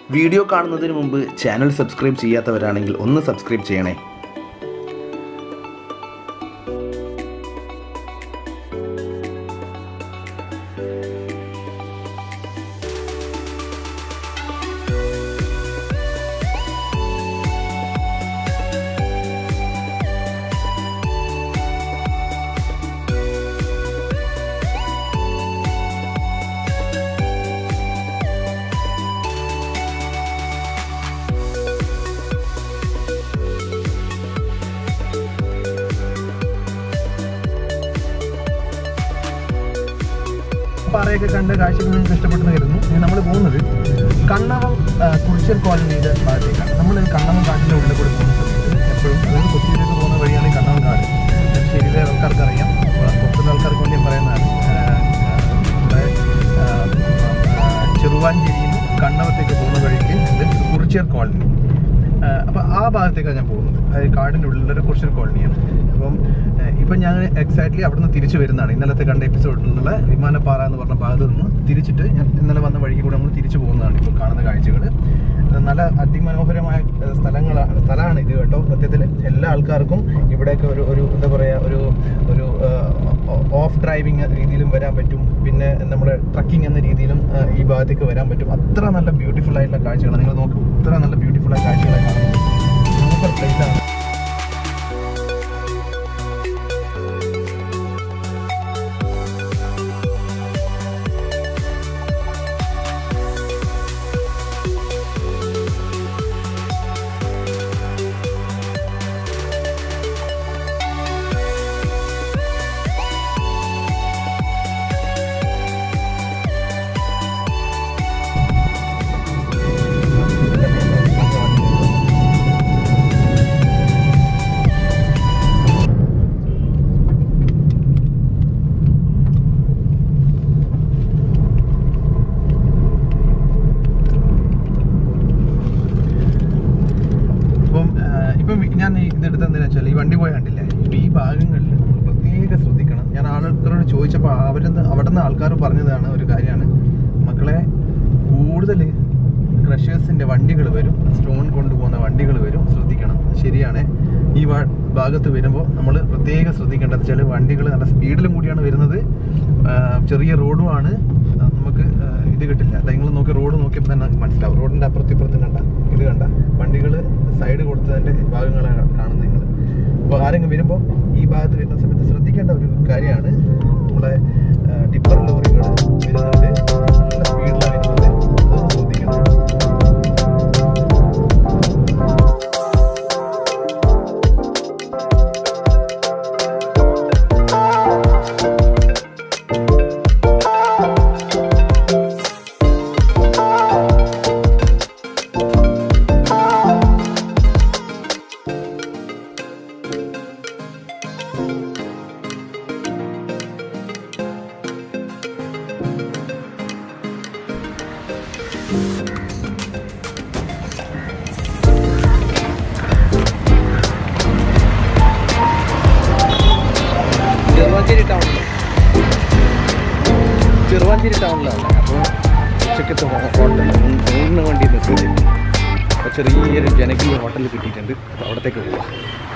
Video കാണുന്നതിന് മുമ്പ് channel subscribe ചെയ്യാത്തവരാണെങ്കിൽ ഒന്ന് സബ്സ്ക്രൈബ് ചെയ്യണേ പാറയൊക്കെ കണ്ട് കാഴ്ചകൾ നിങ്ങൾക്ക് ഇഷ്ടപ്പെട്ടെന്ന് കരുതുന്നു ഇനി നമ്മൾ പോകുന്നത് കണ്ണവം ആ, കുറിച്യർ കോളനിയുടെ ഭാഗത്തേക്കാണ് നമ്മൾ കണ്ണവം കാട്ടിൻ്റെ ഉള്ളിൽ കൂടെ പോകുന്ന സമയത്ത് എപ്പോഴും അതായത് കൊച്ചിയിലേക്ക് പോകുന്ന വഴിയാണ് ഈ കണ്ണവം കാട് ശരിയിലെ ആൾക്കാർക്ക് അറിയാം അപ്പോൾ പുറത്തുള്ള ആൾക്കാർക്ക് വേണ്ടി ഞാൻ പറയുന്നതാണ് ആ, ആ, നമ്മുടെ ആ, ആ, ചെറുവാഞ്ചേരിയിൽ നിന്ന് കണ്ണവത്തേക്ക് പോകുന്ന വഴിക്ക് ഇത് കുറിച്യർ കോളനി അപ്പോൾ ആ ഭാഗത്തേക്കാണ് ഞാൻ പോകുന്നത് അതായത് കാടിൻ്റെ ഉള്ളിലൊരു കുറിച്യർ കോളനിയാണ് അപ്പം ഏഹ്, ഇപ്പം ഞാൻ എക്സാക്ട്ലി അവിടെ നിന്ന് തിരിച്ചു വരുന്നതാണ് ഇന്നലത്തെ കണ്ട എപ്പിസോഡിൽ നിന്നുള്ള വിമാനപ്പാറ എന്ന് പറഞ്ഞ ഭാഗത്ത് നിന്ന് തിരിച്ചിട്ട് ഞാൻ ഇന്നലെ വന്ന വഴിക്ക് കൂടെ നമ്മൾ തിരിച്ചു പോകുന്നതാണ് ഇപ്പോൾ കാണുന്ന കാഴ്ചകൾ നല്ല അതിമനോഹരമായ ഏഹ്, സ്ഥലങ്ങളാണ് സ്ഥലമാണ് ഇത് കേട്ടോ സത്യത്തിൽ എല്ലാ ആൾക്കാർക്കും ഇവിടെയൊക്കെ ഒരു ഒരു എന്താ പറയുക ഒരു ഒരു ഓഫ് ഡ്രൈവിംഗ് രീതിയിലും വരാൻ പറ്റും പിന്നെ നമ്മുടെ ട്രക്കിംഗ് എന്ന രീതിയിലും ഏഹ്, ഈ ഭാഗത്തേക്ക് വരാൻ പറ്റും അത്ര നല്ല ബ്യൂട്ടിഫുൾ ആയിട്ടുള്ള കാഴ്ചകളാണ് നിങ്ങൾ നോക്കൂ ഇത്ര നല്ല ബ്യൂട്ടിഫുൾ ആയ കാഴ്ചകളാണ് കാണുന്നത് സൂപ്പർ പ്ലേസ് ആണ് ഇപ്പം ആ, ഇപ്പം ഞാൻ ഈ ഇതെടുത്ത എന്തിനാ വെച്ചാൽ ഈ വണ്ടി പോയ കണ്ടില്ലേ ഇപ്പം ഈ ഭാഗങ്ങളിൽ നമ്മൾ പ്രത്യേകം ശ്രദ്ധിക്കണം ഞാൻ ആൾക്കാരോട് ചോദിച്ചപ്പോൾ അവരിന്ന് അവിടെ നിന്ന് ആൾക്കാർ പറഞ്ഞതാണ് ഒരു കാര്യമാണ് മക്കളെ കൂടുതൽ ക്രഷേഴ്സിൻ്റെ വണ്ടികൾ വരും സ്റ്റോൺ കൊണ്ടുപോകുന്ന വണ്ടികൾ വരും ശ്രദ്ധിക്കണം ശരിയാണ് ഈ ഭാ- ഭാഗത്ത് വരുമ്പോൾ നമ്മൾ പ്രത്യേകം ശ്രദ്ധിക്കേണ്ടത് വെച്ചാൽ വണ്ടികൾ നല്ല സ്പീഡിലും കൂടിയാണ് വരുന്നത് ആ, ചെറിയ റോഡുമാണ് ആ, നമുക്ക് ആ, ഇത് കിട്ടില്ല നിങ്ങൾ നോക്കി റോഡ് നോക്കിയപ്പോൾ തന്നെ നമുക്ക് മനസ്സിലാവും റോഡിൻ്റെ അപ്പുറത്ത് ഇപ്പുറത്തും കണ്ട ഇത് കണ്ട വണ്ടികൾ സൈഡ് കൊടുത്തതിൻ്റെ ഭാഗങ്ങളാണ് കാണുന്നത് നിങ്ങൾ അപ്പോൾ ആരെങ്കിലും വരുമ്പോൾ ഈ ഭാഗത്ത് വരുന്ന സമയത്ത് ശ്രദ്ധിക്കേണ്ട ഒരു കാര്യമാണ് നമ്മുടെ ടിപ്പർ ലോറികൾ വരുന്നുണ്ട് നല്ല സ്പീഡിലാണ് വരുന്നത് അതൊന്ന് ശ്രദ്ധിക്കണം ചെറുവാഞ്ചേരി ടൗണിൽ ചെറുവാഞ്ചേരി ടൗണിലാണ് അപ്പോൾ ഉച്ചക്കത്തെ ഹോട്ടൽ ഊണിന് വേണ്ടി നിർത്തിയിട്ടുണ്ട് അപ്പോൾ ചെറിയൊരു ജനകീയ ഹോട്ടൽ കിട്ടിയിട്ടുണ്ട് അപ്പോൾ അവിടത്തേക്ക് പോവാം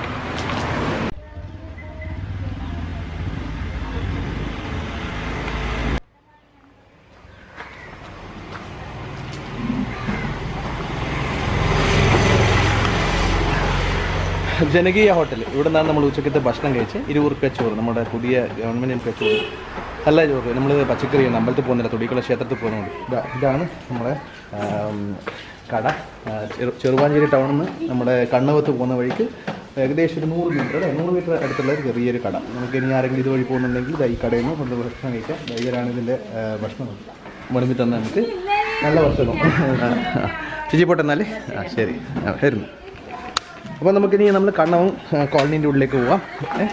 ജനകീയ ഹോട്ടൽ ഇവിടെ നിന്നാണ് നമ്മൾ ഉച്ചക്കത്തെ ഭക്ഷണം കഴിച്ച് ഇരുപത് റുപ്യ ചോറ് നമ്മുടെ പുതിയ ഗവൺമെൻറ് എംപ്ലോയ ചോറ് നല്ല ചോറ് നമ്മൾ പച്ചക്കറിയാണ് അമ്പലത്തിൽ പോകുന്നില്ല തൊടിക്കുള്ള ക്ഷേത്രത്തിൽ പോകുന്നുണ്ട് ഇതാ ഇതാണ് നമ്മുടെ ആം, കട ആ, ചെറു ചെറുവാഞ്ചേരി ടൗണിൽ നിന്ന് നമ്മുടെ കണ്ണവത്ത് പോകുന്ന വഴിക്ക് ഏകദേശം ഒരു നൂറ് മീറ്റർ അല്ലേ നൂറ് മീറ്റർ അടുത്തുള്ള ഒരു ചെറിയൊരു കട നമുക്ക് ഇനി ആരെങ്കിലും ഇതുവഴി പോകുന്നുണ്ടെങ്കിൽ ദാ ഈ കടയിൽ നിന്ന് കൊണ്ട് ഭക്ഷണം കഴിക്കാം ദൈവരാണ് ഇതിൻ്റെ ആ, ഭക്ഷണം വിളമ്പി തന്നെ നമുക്ക് നല്ല ഭക്ഷണം ചേച്ചി പോട്ടെ എന്നാലേ ആ ശരി ആ വരുന്നു അപ്പോൾ നമുക്കിനി നമ്മൾ കണ്ണവും കോളനീൻ്റെ ഉള്ളിലേക്ക് പോവാം ഏ?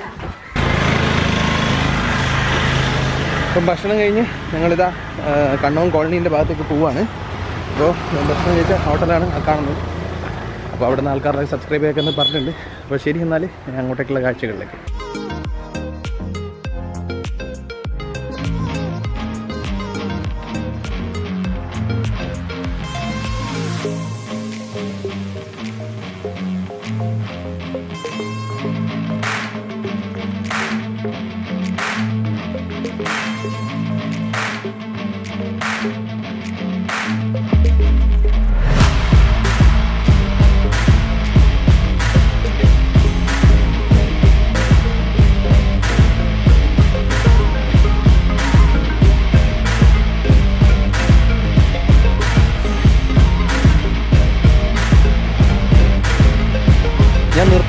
അപ്പം ഭക്ഷണം കഴിഞ്ഞ് ഞങ്ങളിതാ ആ, കണ്ണവും കോളനീൻ്റെ ഭാഗത്തേക്ക് പോവാണ് അപ്പോൾ ഭക്ഷണം കഴിച്ച ഹോട്ടലാണ് ആ കാണുന്നത് അപ്പോൾ അവിടെ നിന്ന് ആൾക്കാരുടെ സബ്സ്ക്രൈബ് ചെയ്യാമെന്ന് പറഞ്ഞിട്ടുണ്ട് അപ്പോൾ ശരി എന്നാൽ ഞാൻ അങ്ങോട്ടേക്കുള്ള കാഴ്ചകളിലേക്ക്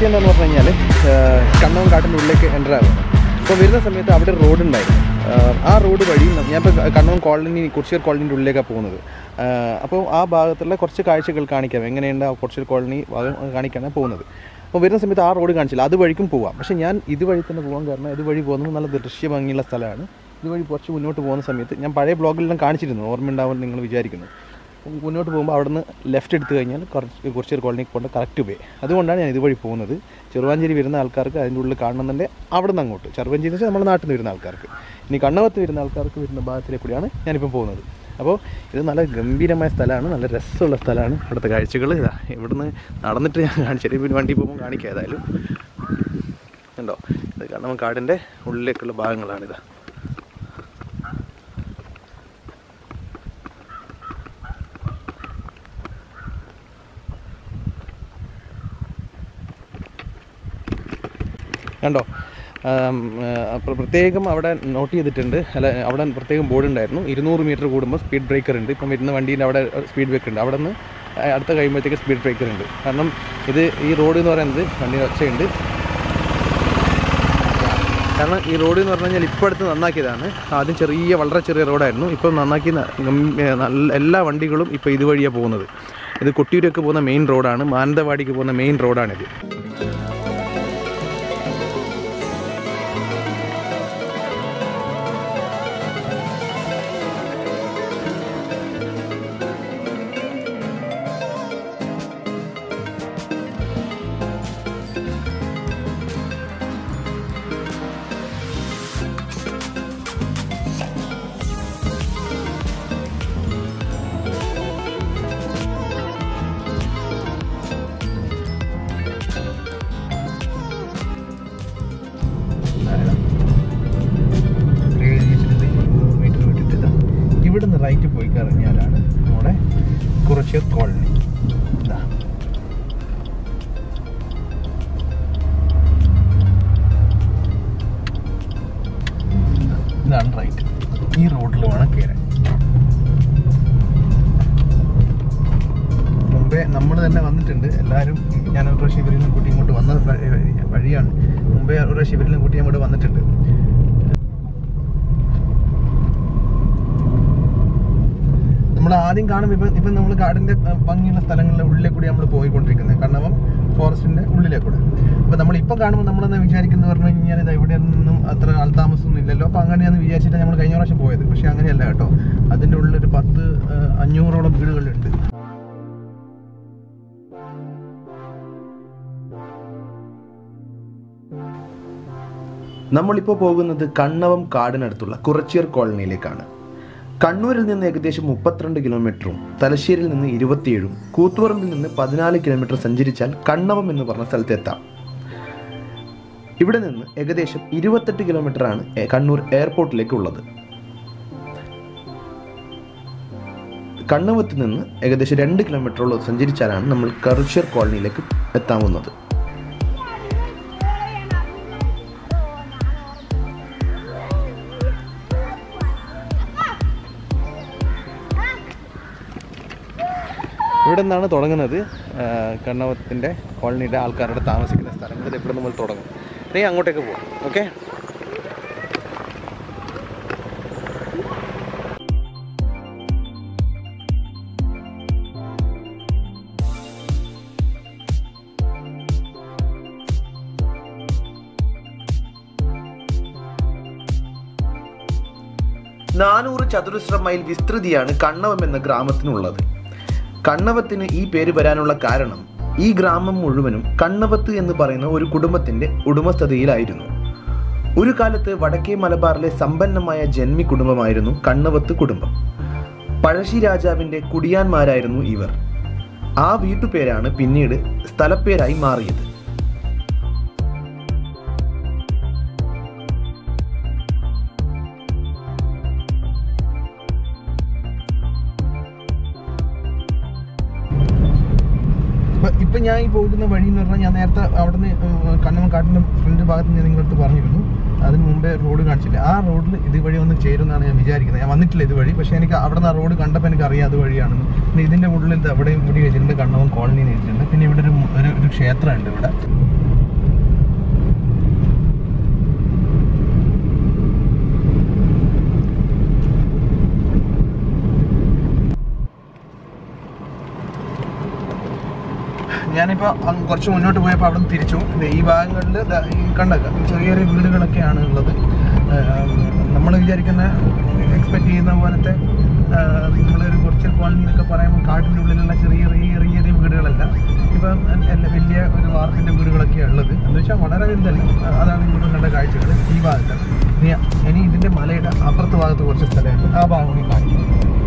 എന്താണെന്ന് പറഞ്ഞു കഴിഞ്ഞാൽ കണ്ണവൻ കാട്ടിൻ്റെ ഉള്ളിലേക്ക് എൻ്റർ ആകുന്നത് അപ്പോൾ വരുന്ന സമയത്ത് അവിടെ റോഡ് ഉണ്ടായിരുന്നു ആഹ് ആ റോഡ് വഴി ഞാൻ ഇപ്പോൾ കണ്ണവൻ കോളനി കുറിശ്ശിയർ കോളനിൻ്റെ ഉള്ളിലേക്കാണ് പോകുന്നത് ആഹ് അപ്പോൾ ആ ഭാഗത്തുള്ള കുറച്ച് കാഴ്ചകൾ കാണിക്കാം എങ്ങനെയുണ്ട് ആ കുറിശ്ശിയർ കോളനി ഭാഗം കാണിക്കാനാണ് പോകുന്നത് അപ്പോൾ വരുന്ന സമയത്ത് ആ റോഡ് കാണിച്ചില്ല അത് വഴിക്കും പോവാം പക്ഷേ ഞാൻ ഇതുവഴി തന്നെ പോകാൻ കാരണം ഇതുവഴി പോകുന്നത് നല്ല ദൃശ്യഭംഗിയുള്ള സ്ഥലമാണ് ഇതുവഴി കുറച്ച് മുന്നോട്ട് പോകുന്ന സമയത്ത് ഞാൻ പഴയ ബ്ലോഗിലെല്ലാം കാണിച്ചിരുന്നു ഓർമ്മയുണ്ടാവുമെന്ന് നിങ്ങൾ വിചാരിക്കുന്നു മുന്നോട്ട് പോകുമ്പോൾ അവിടെ നിന്ന് ലെഫ്റ്റ് എടുത്തു കഴിഞ്ഞാൽ കുറച്ച് കുറച്ചൊരു കോളനിക്ക് പോകേണ്ട കറക്റ്റ് വേ അതുകൊണ്ടാണ് ഞാൻ ഇതുവഴി പോകുന്നത് ചെറുവാഞ്ചേരി വരുന്ന ആൾക്കാർക്ക് അതിൻ്റെ ഉള്ളിൽ കാണണമെന്നുണ്ടെങ്കിൽ അവിടെ നിന്ന് അങ്ങോട്ട് ചെറുവാഞ്ചേരി എന്ന് വെച്ചാൽ നമ്മുടെ നാട്ടിൽ നിന്ന് വരുന്ന ആൾക്കാർക്ക് ഇനി കണ്ണവത്ത് വരുന്ന ആൾക്കാർക്ക് വരുന്ന ഭാഗത്തിലേക്ക് കൂടിയാണ് ഞാനിപ്പോൾ പോകുന്നത് അപ്പോൾ ഇത് നല്ല ഗംഭീരമായ സ്ഥലമാണ് നല്ല രസമുള്ള സ്ഥലമാണ് ഇവിടുത്തെ കാഴ്ചകൾ ഇതാ ഇവിടുന്ന് നടന്നിട്ട് ഞാൻ കാണിച്ചു പിന്നെ വണ്ടി പോകുമ്പോൾ കാണിക്കാം ഏതായാലും ഉണ്ടോ ഇത് കണ്ണവൻ കാടിൻ്റെ ഉള്ളിലേക്കുള്ള ഭാഗങ്ങളാണിതാ കണ്ടോ ആം, ആ, അപ്പോൾ പ്രത്യേകം അവിടെ നോട്ട് ചെയ്തിട്ടുണ്ട് അല്ല അവിടെ പ്രത്യേകം ബോർഡ് ഉണ്ടായിരുന്നു ഇരുന്നൂറ് മീറ്റർ കൂടുമ്പോൾ സ്പീഡ് ബ്രേക്കർ ഉണ്ട് ഇപ്പം വരുന്ന വണ്ടീൻ്റെ അവിടെ സ്പീഡ് ബ്രേക്കർ ഉണ്ട് അവിടെ നിന്ന് അടുത്ത കഴിയുമ്പോഴത്തേക്ക് സ്പീഡ് ബ്രേക്കർ ഉണ്ട് കാരണം ഇത് ഈ റോഡ് എന്ന് പറയുന്നത് വണ്ടി ഒച്ചയുണ്ട് കാരണം ഈ റോഡ് എന്ന് പറഞ്ഞു കഴിഞ്ഞാൽ ഇപ്പോൾ അടുത്ത് നന്നാക്കിയതാണ് ആദ്യം ചെറിയ വളരെ ചെറിയ റോഡായിരുന്നു ഇപ്പം നന്നാക്കി ന- ഗം- ഏ, നല്ല എല്ലാ വണ്ടികളും ഇപ്പോൾ ഇതുവഴിയാണ് പോകുന്നത് ഇത് കൊട്ടിയൂരൊക്കെ പോകുന്ന മെയിൻ റോഡാണ് മാനന്തവാടിക്ക് പോകുന്ന മെയിൻ റോഡാണിത് മീറ്റർ വിട്ടിട്ട് ഇതാ ഇവിടുന്ന് റൈറ്റ് പോയി കഴിഞ്ഞാലാണ് നമ്മുടെ കുറച്ച് കോളനി ഇതാ ഇതാണ് റൈറ്റ് ഈ റോഡിൽ വേണം കയറാൻ മുമ്പേ നമ്മൾ തന്നെ വന്നിട്ടുണ്ട് എല്ലാവരും ഞാൻ ഒരു പ്രാവശ്യം ഇവരിൽ നിന്ന് കൂട്ടി ഇങ്ങോട്ട് വന്ന വഴി- വഴിയാണ് മുമ്പേ ഒരു പ്രാവശ്യം ഇവരിൽ നിന്ന് കൂട്ടി അങ്ങോട്ട് വന്നിട്ടുണ്ട് നമ്മൾ ആദ്യം കാണുമ്പോൾ ഇപ്പം ഇപ്പം നമ്മൾ കാടിൻ്റെ അഹ്, ഭംഗിയുള്ള സ്ഥലങ്ങളുടെ ഉള്ളിലെ കൂടി നമ്മൾ പോയിക്കൊണ്ടിരിക്കുന്നത് കണ്ണവം ഫോറസ്റ്റിൻ്റെ ഉള്ളിലെ കൂടെ അപ്പോൾ നമ്മൾ ഇപ്പം കാണുമ്പോൾ നമ്മളെന്ന് വിചാരിക്കുന്നത് പറഞ്ഞു കഴിഞ്ഞാൽ ഇത് ഇവിടെ നിന്നും അത്ര ആൾതാമസമൊന്നും ഇല്ലല്ലോ അപ്പോൾ അങ്ങനെയാന്ന് വിചാരിച്ചിട്ട് നമ്മൾ കഴിഞ്ഞ പ്രാവശ്യം പോയത് പക്ഷേ അങ്ങനെയല്ല കേട്ടോ അതിൻ്റെ ഉള്ളിലൊരു പത്ത് അഹ്, അഞ്ഞൂറോളം വീടുകളുണ്ട് നമ്മളിപ്പോൾ പോകുന്നത് കണ്ണവം കാടിനടുത്തുള്ള കുറച്ചിയർ കോളനിയിലേക്കാണ് കണ്ണൂരിൽ നിന്ന് ഏകദേശം മുപ്പത്തിരണ്ട് കിലോമീറ്ററും തലശ്ശേരിയിൽ നിന്ന് ഇരുപത്തിയേഴും കൂത്തുപറമ്പിൽ നിന്ന് പതിനാല് കിലോമീറ്റർ സഞ്ചരിച്ചാൽ കണ്ണവം എന്ന് പറഞ്ഞ സ്ഥലത്തെത്താം ഇവിടെ നിന്ന് ഏകദേശം ഇരുപത്തെട്ട് കിലോമീറ്ററാണ് എ- കണ്ണൂർ എയർപോർട്ടിലേക്ക് ഉള്ളത് കണ്ണവത്ത് നിന്ന് ഏകദേശം രണ്ട് കിലോമീറ്ററോളം സഞ്ചരിച്ചാലാണ് നമ്മൾ കറുഷ്യർ കോളനിയിലേക്ക് എത്താവുന്നത് ഇവിടെ നിന്നാണ് തുടങ്ങുന്നത് ആ, കണ്ണവത്തിൻ്റെ കോളനിയുടെ ആൾക്കാരുടെ താമസിക്കുന്ന സ്ഥലങ്ങൾ ഇത് ഇവിടെ നമ്മൾ തുടങ്ങും ഇനി അങ്ങോട്ടേക്ക് പോകാം ഓക്കെ നാനൂറ് ചതുരശ്ര മൈൽ വിസ്തൃതിയാണ് കണ്ണവം എന്ന ഗ്രാമത്തിനുള്ളത് കണ്ണവത്തിന് ഈ പേര് വരാനുള്ള കാരണം ഈ ഗ്രാമം മുഴുവനും കണ്ണവത്ത് എന്ന് പറയുന്ന ഒരു കുടുംബത്തിന്റെ ഉടമസ്ഥതയിലായിരുന്നു ഒരു കാലത്ത് വടക്കേ മലബാറിലെ സമ്പന്നമായ ജന്മി കുടുംബമായിരുന്നു കണ്ണവത്ത് കുടുംബം പഴശ്ശി രാജാവിന്റെ കുടിയാന്മാരായിരുന്നു ഇവർ ആ വീട്ടുപേരാണ് പിന്നീട് സ്ഥലപ്പേരായി മാറിയത് ഇപ്പൊ- ഇപ്പൊ ഞാൻ ഈ പോകുന്ന വഴി എന്ന് പറഞ്ഞാൽ ഞാൻ നേരത്തെ അവിടുന്ന് കണ്ണമ്മ കാട്ടിന്റെ ഫ്രണ്ട് ഭാഗത്ത് ഞാൻ നിങ്ങളുടെ അടുത്ത് പറഞ്ഞിരുന്നു അതിന് മുമ്പേ റോഡ് കാണിച്ചില്ല ആ റോഡിൽ ഇതുവഴി ഒന്ന് ചേരുമെന്നാണ് ഞാൻ വിചാരിക്കുന്നത് ഞാൻ വന്നിട്ടില്ല ഇതുവഴി പക്ഷെ എനിക്ക് അവിടെ നിന്ന് ആ റോഡ് കണ്ടപ്പോൾ എനിക്ക് അറിയാം അത് വഴിയാണെന്ന് പിന്നെ ഇതിന്റെ ഉള്ളിൽ ഇത് എവിടെയും കൂടി വെച്ചിട്ടുണ്ട് കണ്ണവം കോളനി വെച്ചിട്ടുണ്ട് പിന്നെ ഇവിടെ ഒരു ഒരു ഒരു ക്ഷേത്രമുണ്ട് ഇവിടെ ഞാനിപ്പോൾ അങ്ങ് കുറച്ച് മുന്നോട്ട് പോയപ്പോൾ അവിടെ നിന്ന് തിരിച്ചു ദേ ഈ ഭാഗങ്ങളിൽ ഈ കണ്ടൊക്കെ ചെറിയ ചെറിയ വീടുകളൊക്കെയാണ് ഉള്ളത് നമ്മൾ വിചാരിക്കുന്ന എക്സ്പെക്ട് ചെയ്യുന്ന പോലത്തെ ആ, നമ്മളൊരു കുറച്ച് കോളനി എന്നൊക്കെ പറയുമ്പോൾ കാട്ടിൻ്റെ ഉള്ളിലുള്ള ചെറിയ ചെറിയ ചെറിയ ചെറിയ വീടുകളല്ല ഇപ്പം എല്ല വലിയ ഒരു വാർപ്പിൻ്റെ വീടുകളൊക്കെയാണ് ഉള്ളത് എന്ന് വെച്ചാൽ വളരെ വലുതല്ല ആ, അതാണ് ഇവിടെ കണ്ട കാഴ്ചകൾ ഈ ഭാഗത്ത് ഇനി ഇനി ഇതിൻ്റെ മലയുടെ അപ്പുറത്ത് ഭാഗത്ത് കുറച്ച് സ്ഥലമുണ്ട് ആ ഭാഗം കൂടി കാണിക്കും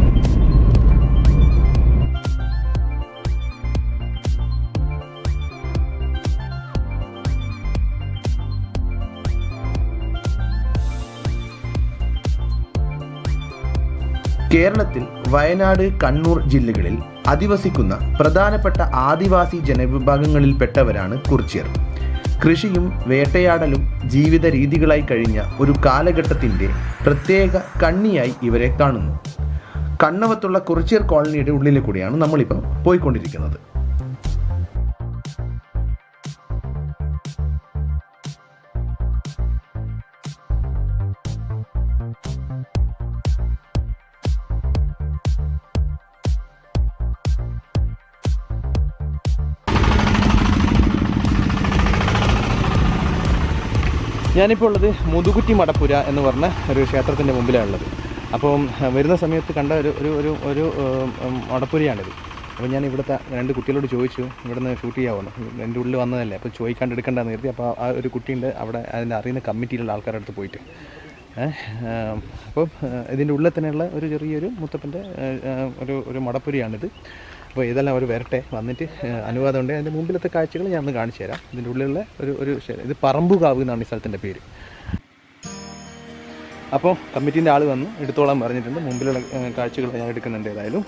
കേരളത്തിൽ വയനാട് കണ്ണൂർ ജില്ലകളിൽ അധിവസിക്കുന്ന പ്രധാനപ്പെട്ട ആദിവാസി ജനവിഭാഗങ്ങളിൽപ്പെട്ടവരാണ് കുറിച്യർ കൃഷിയും വേട്ടയാടലും ജീവിത രീതികളായി കഴിഞ്ഞ ഒരു കാലഘട്ടത്തിൻ്റെ പ്രത്യേക കണ്ണിയായി ഇവരെ കാണുന്നു കണ്ണവത്തുള്ള കുറിച്യർ കോളനിയുടെ ഉള്ളിലെ കൂടിയാണ് നമ്മളിപ്പം പോയിക്കൊണ്ടിരിക്കുന്നത് ഞാനിപ്പോൾ ഉള്ളത് മുതുകുറ്റി മടപ്പുര എന്ന് പറഞ്ഞ ഒരു ക്ഷേത്രത്തിൻ്റെ മുമ്പിലാണ് ഉള്ളത് അപ്പം അഹ്, വരുന്ന സമയത്ത് കണ്ട ഒരു ഒരു ഒരു ഒരു ഉം, ഉം, മടപ്പുരയാണിത് അപ്പോൾ ഞാൻ ഇവിടുത്തെ രണ്ട് കുട്ടികളോട് ചോദിച്ചു ഇവിടുന്ന് ഷൂട്ട് ചെയ്യാവുന്നു എൻ്റെ ഉള്ളിൽ വന്നതല്ലേ അപ്പോൾ ചോദിക്കാണ്ട് എടുക്കണ്ടെന്ന് കരുതി അപ്പോൾ ആ ഒരു കുട്ടിയുണ്ട് അവിടെ അതിൻ്റെ അറിയുന്ന കമ്മിറ്റിയിലുള്ള ആൾക്കാരുടെ അടുത്ത് പോയിട്ട് ഏഹ്, ആം, അപ്പം ഏഹ്, ഇതിൻ്റെ ഉള്ളിൽ തന്നെയുള്ള ഒരു ചെറിയൊരു മുത്തപ്പൻ്റെ ഏഹ്, ഏഹ്, ഒരു ഒരു മടപ്പുരയാണിത് അപ്പോൾ ഇതെല്ലാം അവർ വരട്ടെ വന്നിട്ട് ഏഹ്, അനുവാദം ഉണ്ട് അതിൻ്റെ മുമ്പിലത്തെ കാഴ്ചകൾ ഞാൻ ഒന്ന് കാണിച്ചു തരാം ഇതിൻ്റെ ഉള്ളിലുള്ള ഒരു ഒരു ശ- ഇത് പറമ്പുകാവ് എന്നാണ് ഈ സ്ഥലത്തിൻ്റെ പേര് അപ്പോൾ കമ്മിറ്റീൻ്റെ ആൾ വന്ന് എടുത്തോളാൻ പറഞ്ഞിട്ടുണ്ട് മുമ്പിലുള്ള ഏഹ്, കാഴ്ചകൾ ഞാൻ എടുക്കുന്നുണ്ട് ഏതായാലും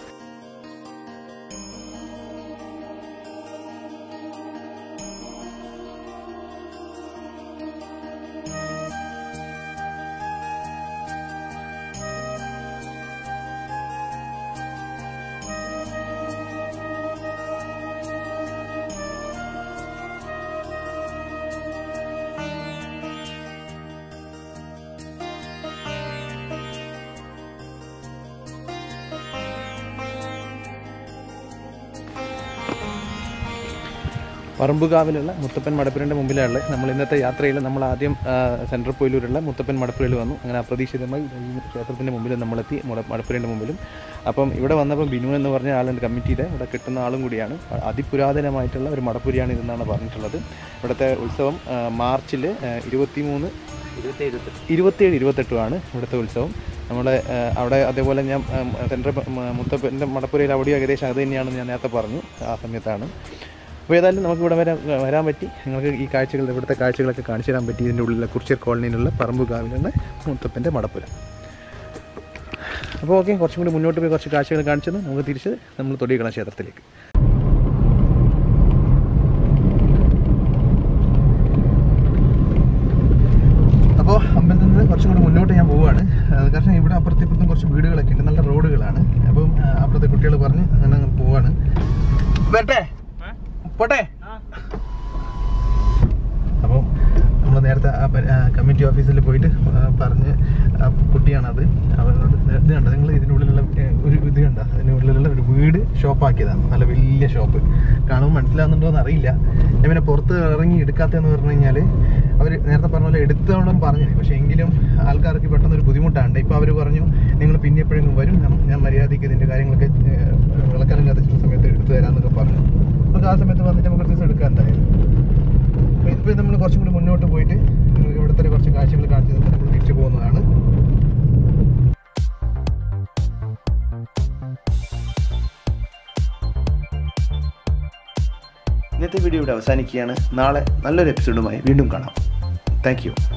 പറമ്പുകാവിലുള്ള മുത്തപ്പൻ മടപ്പുരൻ്റെ മുമ്പിലാണ് നമ്മൾ ഇന്നത്തെ യാത്രയിൽ നമ്മൾ ആദ്യം ആ, സെൻട്രൽ പോയിലൂരുള്ള മുത്തപ്പൻ മടപ്പുരയിൽ വന്നു അങ്ങനെ അപ്രതീക്ഷിതമായി ഈ ക്ഷേത്രത്തിൻ്റെ മുമ്പിൽ നമ്മളെത്തി മുട- മടപ്പുരൻ്റെ മുമ്പിലും അപ്പം ഇവിടെ വന്നപ്പോൾ ബിനു എന്ന് പറഞ്ഞ ആളുണ്ട് കമ്മിറ്റിയുടെ ഇവിടെ കിട്ടുന്ന ആളും കൂടിയാണ് അതിപുരാതനമായിട്ടുള്ള ഒരു മടപ്പുരയാണ് ഇതെന്നാണ് പറഞ്ഞിട്ടുള്ളത് ഇവിടുത്തെ ഉത്സവം മാർച്ചിൽ ഇരുപത്തി മൂന്ന് ഇരുപത്തേഴ് ഇരുപത്തെട്ടുമാണ് ഇവിടുത്തെ ഉത്സവം നമ്മുടെ ആ, അവിടെ അതേപോലെ ഞാൻ ആ, സെൻട്രൽ പ- മ- മുത്തപ്പൻ്റെ മടപ്പുരയിൽ അവിടെയും ഏകദേശം അത് തന്നെയാണെന്ന് ഞാൻ നേരത്തെ പറഞ്ഞു ആ സമയത്താണ് അപ്പോൾ ഏതായാലും നമുക്ക് ഇവിടെ വരാൻ വരാൻ പറ്റി നിങ്ങൾക്ക് ഈ കാഴ്ചകൾ ഇവിടുത്തെ കാഴ്ചകളൊക്കെ കാണിച്ചു തരാൻ പറ്റി ഇതിൻ്റെ ഉള്ളിലെ കുറിച്യർ കോളനിയിലുള്ള പറമ്പുകാവിലുള്ള മുത്തപ്പൻ്റെ മടപ്പുര അപ്പോൾ ഓക്കെ കുറച്ചും കൂടി മുന്നോട്ട് പോയി കുറച്ച് കാഴ്ചകൾ കാണിച്ചത് നമുക്ക് തിരിച്ച് നമ്മൾ തൊടിയക്കണം ക്ഷേത്രത്തിലേക്ക് അപ്പോൾ അമ്പലത്തിൽ നിന്ന് കുറച്ചും കൂടി മുന്നോട്ട് ഞാൻ പോവുകയാണ് ആ, കാരണം ഇവിടെ അപ്പുറത്തും ഇപ്പുറത്തും കുറച്ച് വീടുകളൊക്കെ ഉണ്ട് നല്ല റോഡുകളാണ് അപ്പം ആ, അപ്പുറത്തെ കുട്ടികൾ പറഞ്ഞ് അങ്ങനെ അങ്ങ് പോവാണ് വരട്ടെ പോട്ടെ അപ്പോൾ നമ്മൾ നേരത്തെ ആ പ- ആ കമ്മിറ്റി ഓഫീസിൽ പോയിട്ട് ആ, പറഞ്ഞ് ആ കുട്ടിയാണത് അവരോട് ഇത് കണ്ട നിങ്ങൾ ഇതിൻ്റെ ഉള്ളിലുള്ള ഏ, ഒരു ഇത് കണ്ട അതിൻ്റെ ഉള്ളിലുള്ള ഒരു വീട് ഷോപ്പാക്കിയതാണ് നല്ല വലിയ ഷോപ്പ് കാണുമ്പോൾ മനസ്സിലാവുന്നുണ്ടോ എന്ന് അറിയില്ല ഞാൻ പിന്നെ പുറത്ത് ഇറങ്ങി എടുക്കാത്തതെന്ന് പറഞ്ഞു കഴിഞ്ഞാൽ അവർ നേരത്തെ പറഞ്ഞ പോലെ എടുത്തോളം പറഞ്ഞു പക്ഷേ എങ്കിലും ആൾക്കാർക്ക് പെട്ടെന്ന് ഒരു ബുദ്ധിമുട്ടാണ് ഇപ്പോൾ അവർ പറഞ്ഞു നിങ്ങൾ പിന്നെ എപ്പോഴെങ്കിലും വരും ഞാൻ- ഞാൻ മര്യാദയ്ക്ക് ഇതിൻ്റെ കാര്യങ്ങളൊക്കെ ഏ, വിളക്കാനും കത്തിച്ച സമയത്ത് എടുത്തു തരാമെന്നൊക്കെ പറഞ്ഞു നമുക്ക് ആ സമയത്ത് വന്നിട്ട് നമുക്ക് കുറച്ച് ദിവസം എടുക്കാൻ എന്തായാലും അപ്പോൾ ഇതിപ്പോൾ നമ്മൾ കുറച്ചും കൂടി മുന്നോട്ട് പോയിട്ട് നിങ്ങൾക്ക് ഇവിടുത്തെ ഒരു കുറച്ച് കാഴ്ചകൾ കാണിച്ചു തന്നിട്ട് നമ്മൾ തിരിച്ചു പോകുന്നതാണ് ഇന്നത്തെ വീഡിയോ ഇവിടെ അവസാനിക്കുകയാണ് നാളെ നല്ലൊരു എപ്പിസോഡുമായി വീണ്ടും കാണാം താങ്ക് യു